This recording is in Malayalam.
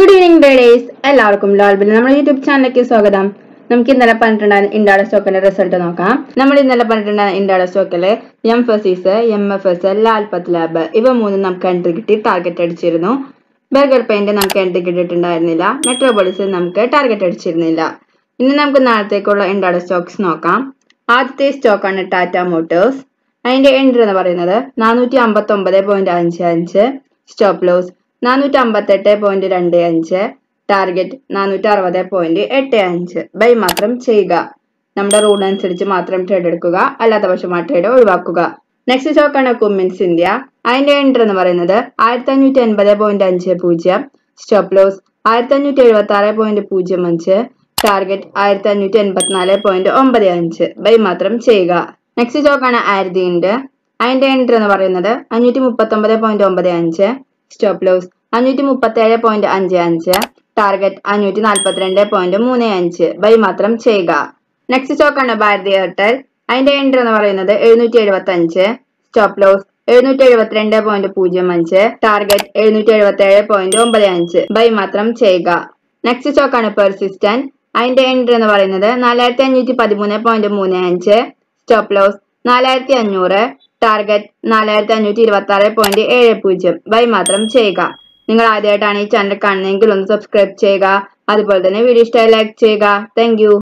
ഗുഡ് ഈവനിങ് ബേഡേസ് എല്ലാവർക്കും ലാൽബിൽ നമ്മുടെ യൂട്യൂബ് ചാനലിലേക്ക് സ്വാഗതം നമുക്ക് ഇന്നലെ പറഞ്ഞിട്ടുണ്ടായിരുന്ന ഇൻഡാഡ സ്റ്റോക്കിന്റെ റിസൾട്ട് നോക്കാം നമ്മൾ ഇന്നലെ പറഞ്ഞിട്ടുണ്ടായിരുന്ന ഇൻഡാഡ സ്റ്റോക്കില് Mphasis M F S Lalpath lab ഇവ മൂന്നും നമുക്ക് എൻട്രി കിട്ടി ടാർഗറ്റ് അടിച്ചിരുന്നു ബർഗർ പെയിന്റ് നമുക്ക് എൻട്രി കിട്ടിയിട്ടുണ്ടായിരുന്നില്ല മെട്രോപോളിസ് നമുക്ക് ടാർഗറ്റ് അടിച്ചിരുന്നില്ല ഇനി നമുക്ക് നാളത്തേക്കുള്ള ഇൻഡാഡ സ്റ്റോക്സ് നോക്കാം ആദ്യത്തെ സ്റ്റോക്കാണ് ടാറ്റ മോട്ടോഴ്സ് അതിന്റെ എൻട്രി എന്ന് പറയുന്നത് നാനൂറ്റി അമ്പത്തി ഒമ്പത് പോയിന്റ് അഞ്ച് അഞ്ച് സ്റ്റോപ്പ് ലോസ് നാനൂറ്റി അമ്പത്തെട്ട് പോയിന്റ് രണ്ട് അഞ്ച് ടാർഗറ്റ് നാനൂറ്റി അറുപത് പോയിന്റ് എട്ട് അഞ്ച് ബൈ മാത്രം ചെയ്യുക നമ്മുടെ റൂൾ അനുസരിച്ച് മാത്രം ട്രേഡ് എടുക്കുക അല്ലാത്ത പക്ഷം ആ ട്രേഡ് ഒഴിവാക്കുക നെക്സ്റ്റ് സ്റ്റോക്കാണ് കുമ്മിൻസ് ഇന്ത്യ അതിന്റെ എൻട്രി എന്ന് പറയുന്നത് ആയിരത്തി അഞ്ഞൂറ്റി എൺപത് പോയിന്റ് അഞ്ച് പൂജ്യം സ്റ്റോപ്പ് ലോസ് ആയിരത്തി അഞ്ഞൂറ്റി എഴുപത്തി ആറ് പോയിന്റ് പൂജ്യം അഞ്ച് ടാർഗറ്റ് ആയിരത്തി അഞ്ഞൂറ്റി എൺപത്തിനാല് പോയിന്റ് ഒമ്പത് അഞ്ച് ബൈ മാത്രം ചെയ്യുക നെക്സ്റ്റ് സ്റ്റോക്കാണ് ആയിരത്തിൻ്റെ അതിന്റെ എൻട്രി എന്ന് പറയുന്നത് അഞ്ഞൂറ്റി മുപ്പത്തി ഒമ്പത് പോയിന്റ് ഒമ്പത് അഞ്ച് സ്റ്റോപ്പ് ലോസ് അഞ്ഞൂറ്റി മുപ്പത്തി ഏഴ് പോയിന്റ് അഞ്ച് അഞ്ച് ടാർഗറ്റ് അഞ്ഞൂറ്റി നാൽപ്പത്തിരണ്ട് പോയിന്റ് മൂന്ന് അഞ്ച് ബൈ മാത്രം ചെയ്യുക നെക്സ്റ്റ് സ്റ്റോക്കാണ് ഭാരതി എയർടെൽ അതിന്റെ എൻട്രി എന്ന് പറയുന്നത് എഴുന്നൂറ്റി എഴുപത്തി അഞ്ച് സ്റ്റോപ്പ് ലോസ് എഴുന്നൂറ്റി എഴുപത്തിരണ്ട് പോയിന്റ് പൂജ്യം അഞ്ച് ടാർഗറ്റ് എഴുന്നൂറ്റി എഴുപത്തി ഏഴ് പോയിന്റ് ഒമ്പത് അഞ്ച് ബൈ മാത്രം ചെയ്യുക നെക്സ്റ്റ് സ്റ്റോക്കാണ് പെർസിസ്റ്റന്റ് അതിന്റെ എൻട്രി എന്ന് പറയുന്നത് നാലായിരത്തി അഞ്ഞൂറ്റി പതിമൂന്ന് പോയിന്റ് മൂന്ന് അഞ്ച് സ്റ്റോപ്പ് ലോസ് നാലായിരത്തി അഞ്ഞൂറ് ടാർഗറ്റ് നാലായിരത്തി അഞ്ഞൂറ്റി ഇരുപത്തി ആറ് പോയിന്റ് ഏഴ് പൂജ്യം ബൈ മാത്രം ചെയ്യുക നിങ്ങൾ ആദ്യമായിട്ടാണ് ഈ ചാനൽ കാണുന്നതെങ്കിൽ ഒന്ന് സബ്സ്ക്രൈബ് ചെയ്യുക അതുപോലെ തന്നെ വീഡിയോ ഇഷ്ടമായി ലൈക്ക് ചെയ്യുക താങ്ക്